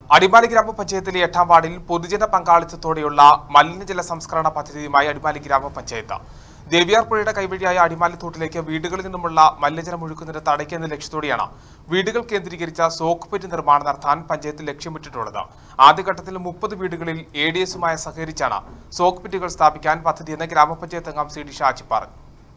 അടിമാലി ഗ്രാമപഞ്ചായത്തിലെ എട്ടാം വാർഡിൽ പൊതുജന പങ്കാളിത്തത്തോടെയുള്ള മലിനജല സംസ്കരണ പദ്ധതിയുമായി അടിമാലി ഗ്രാമപഞ്ചായത്ത് ദേവിയാർ പുഴയുടെ കൈവഴിയായ അടിമാലി തോട്ടിലേക്ക് വീടുകളിൽ നിന്നുമുള്ള മലിനജലം ഒഴുക്കുന്നത് തടയ്ക്കുന്ന ലക്ഷ്യത്തോടെയാണ് വീടുകൾ കേന്ദ്രീകരിച്ച സോക്ക് പെറ്റ് നിർമ്മാണം നടത്താൻ പഞ്ചായത്ത് ലക്ഷ്യമിട്ടിട്ടുള്ളത് ആദ്യഘട്ടത്തിൽ മുപ്പത് വീടുകളിൽ എ ഡി എസുമായി സഹകരിച്ചാണ് സോക്ക് പെറ്റുകൾ സ്ഥാപിക്കാൻ പദ്ധതിയെന്ന് ഗ്രാമപഞ്ചായത്ത് അംഗം സി ഡി ഷാജി പറഞ്ഞു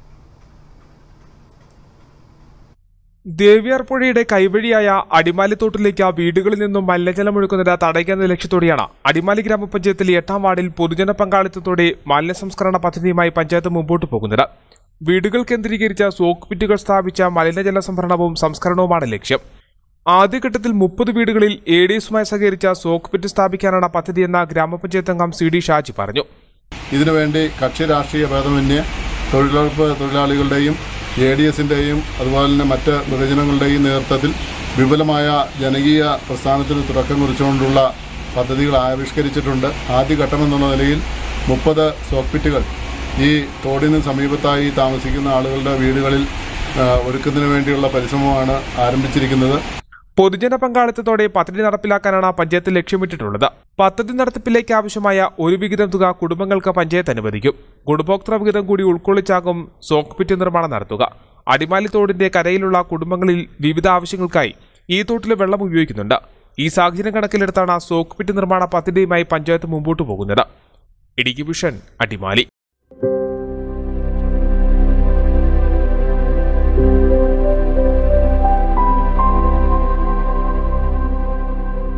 ദേവിയാർ പുഴയുടെ കൈവഴിയായ അടിമാലിത്തോട്ടിലേക്ക് വീടുകളിൽ നിന്നും മലിനജലം ഒഴുക്കുന്നത് തടയുന്ന ലക്ഷ്യത്തോടെയാണ് അടിമാലി ഗ്രാമപഞ്ചായത്തിലെ എട്ടാം വാർഡിൽ പൊതുജന പങ്കാളിത്തത്തോടെ മാലിന്യ സംസ്കരണ പദ്ധതിയുമായി പഞ്ചായത്ത് മുമ്പോട്ട് പോകുന്നത് വീടുകൾ കേന്ദ്രീകരിച്ച സോക്ക് പിറ്റുകൾ സ്ഥാപിച്ച മലിനജല സംഭരണവും സംസ്കരണവുമാണ് ലക്ഷ്യം ആദ്യഘട്ടത്തിൽ മുപ്പത് വീടുകളിൽ എ ഡി എസുമായി സഹകരിച്ച സോക്ക് പിറ്റ് സ്ഥാപിക്കാനാണ് പദ്ധതിയെന്ന ഗ്രാമപഞ്ചായത്ത് അംഗം സി ഡി ഷാജി പറഞ്ഞു ഇതിനുവേണ്ടി കക്ഷി രാഷ്ട്രീയ ഭേദമന്യേ തൊഴിലുറപ്പ് തൊഴിലാളികളുടെയും എ ഡി എസിൻ്റെയും അതുപോലെ തന്നെ മറ്റ് വിഭജനങ്ങളുടെയും നേതൃത്വത്തിൽ വിപുലമായ ജനകീയ പ്രസ്ഥാനത്തിന് തുടക്കം കുറിച്ചുകൊണ്ടുള്ള പദ്ധതികൾ ആവിഷ്കരിച്ചിട്ടുണ്ട് ആദ്യഘട്ടം എന്നുള്ള നിലയിൽ മുപ്പത് സോക്പിറ്റുകൾ ഈ തോടിന് സമീപത്തായി താമസിക്കുന്ന ആളുകളുടെ വീടുകളിൽ ആ, ഒരുക്കുന്നതിന് വേണ്ടിയുള്ള പരിശ്രമമാണ് ആരംഭിച്ചിരിക്കുന്നത് പൊതുജന പങ്കാളിത്തത്തോടെ പദ്ധതി നടപ്പിലാക്കാനാണ് പഞ്ചായത്ത് ലക്ഷ്യമിട്ടിട്ടുള്ളത് പദ്ധതി നടത്തിപ്പിലേക്ക് ആവശ്യമായ ഒരു വിഹിതം തുക കുടുംബങ്ങൾക്ക് പഞ്ചായത്ത് അനുവദിക്കും ഗുണഭോക്തൃ വിഹിതം കൂടി ഉൾക്കൊള്ളിച്ചാകും സോക്ക് പിറ്റ് നിർമ്മാണം നടത്തുക അടിമാലി തോടിന്റെ കരയിലുള്ള കുടുംബങ്ങളിൽ വിവിധ ആവശ്യങ്ങൾക്കായി ഈ തോട്ടിൽ വെള്ളം ഉപയോഗിക്കുന്നുണ്ട് ഈ സാഹചര്യം കണക്കിലെടുത്താണ് സോക്ക് പിറ്റ് നിർമ്മാണ പദ്ധതിയുമായി പഞ്ചായത്ത് മുമ്പോട്ട് പോകുന്നത് ഇടുക്കി വിഷൻ അടിമാലി